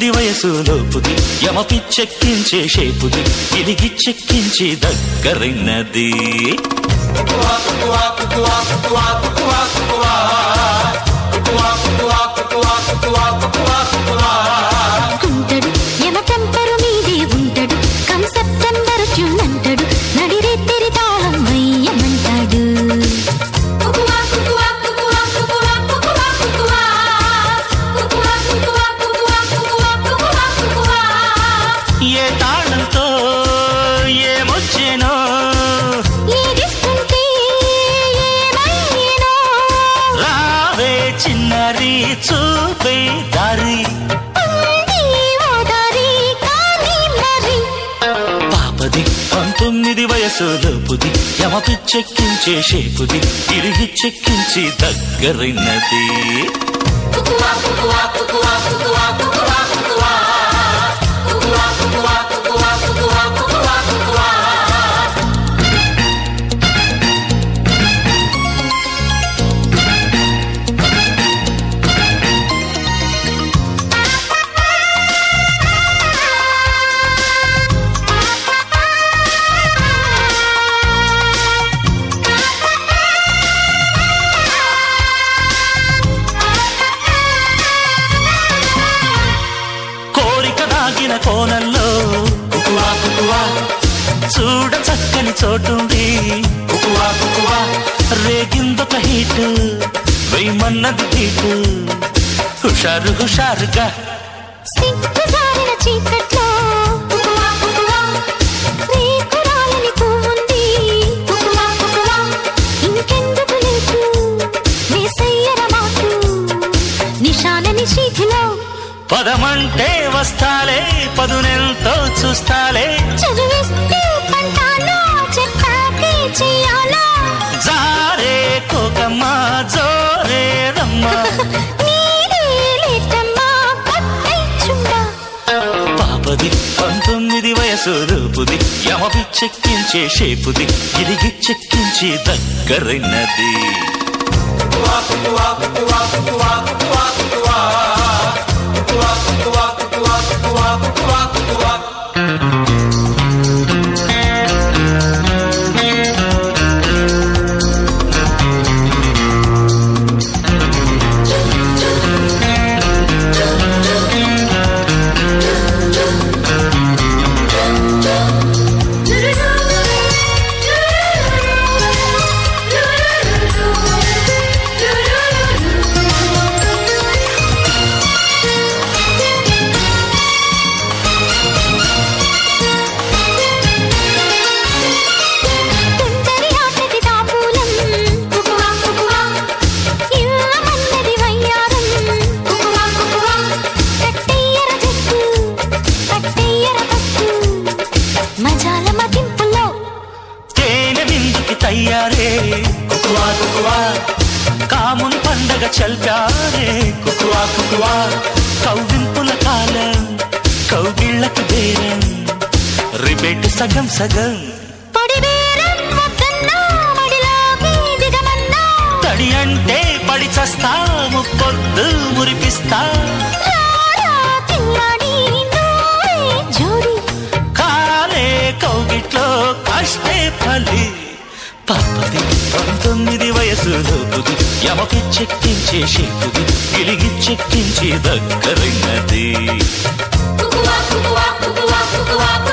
పంతొమ్మిది వయసు లోపుది యమ పిచ్చెక్కించే షేపుది ఇలిగి చెక్కించి దగ్గరైనది ఉంటాడు యమ టెంపరు మీదే ఉంటాడు కం సెప్టెంబర్ ట్యూన్ అంటాడు నడిరే తెరి తాళం వయ్యమంటాడు ఏ తాళంతో ఏమొచ్చేనో ఏదిస్తుంటే ఏమయ్యేనో రావే చిన్నరి చూపే దారి ఉంది ఓ దారి కానీ మరి పాపది పంతొమ్మిది వయసు లోపుది యమ పిచ్చెక్కించే షేపుది తిరిగి చెక్కించి దగ్గరైనది కోరిక దాగిన కోణంలో కుకువా కుకువా చూడ చక్కని చోటుంది కుకువా కుకువా రేగిందొక హీట్ వెయ్యమన్నది హీట్ హుషారు హుషారుగా సిగ్గు జారిన చీకట్లో రేకురాలని పువ్వుంది ఇంకెందుకు లేకు వేసయ్యర మాకు నిశాల నిశీధిలో పదమంటే వస్తాలే పదునెంతో చూస్తాలే చదివిస్తే పంటాలో చెప్పాకే చెయ్యాలా జారే కోకమ్మ జోరే రమ్మ నీదే లేటమ్మా పట్టై చుండా పాపది పంతొమ్మిది వయసు రూపుది యమ పిచ్చెక్కించే షేపుది ఇరిగి చెక్కించి దగ్గరైనది తుంటరి ఆటది తాపూలం ఇల్లమన్నది వయ్యారం కట్టెయ్యర జట్టు కట్టెయ్యర పట్టు మజాల మదింపులో తేనె విందుకి తయ్యారే కుకువా కుకువా కాముని పండగ చల్పారే కుకువా కుకువా కౌవింపుల కాలం కౌగిళ్ళకు బేరం రిబేట్ సగం సగం పొడి బేరం వద్దన్నా మడిలోకి దిగమన్నా తడి అంటే పడి చస్తా ముప్పొద్దు మురిపిస్తా రారా తిన్నాడి నూరే జోడి కాలే కౌగిట్లో కష్టే ఫలి పాపది పంతొమ్మిది వయసు లోపుది యమకి చెక్కించే షేపుది గిలిగి చెక్కించి దగ్గరైనది కుకువా కుకువా కుకువా కుకువా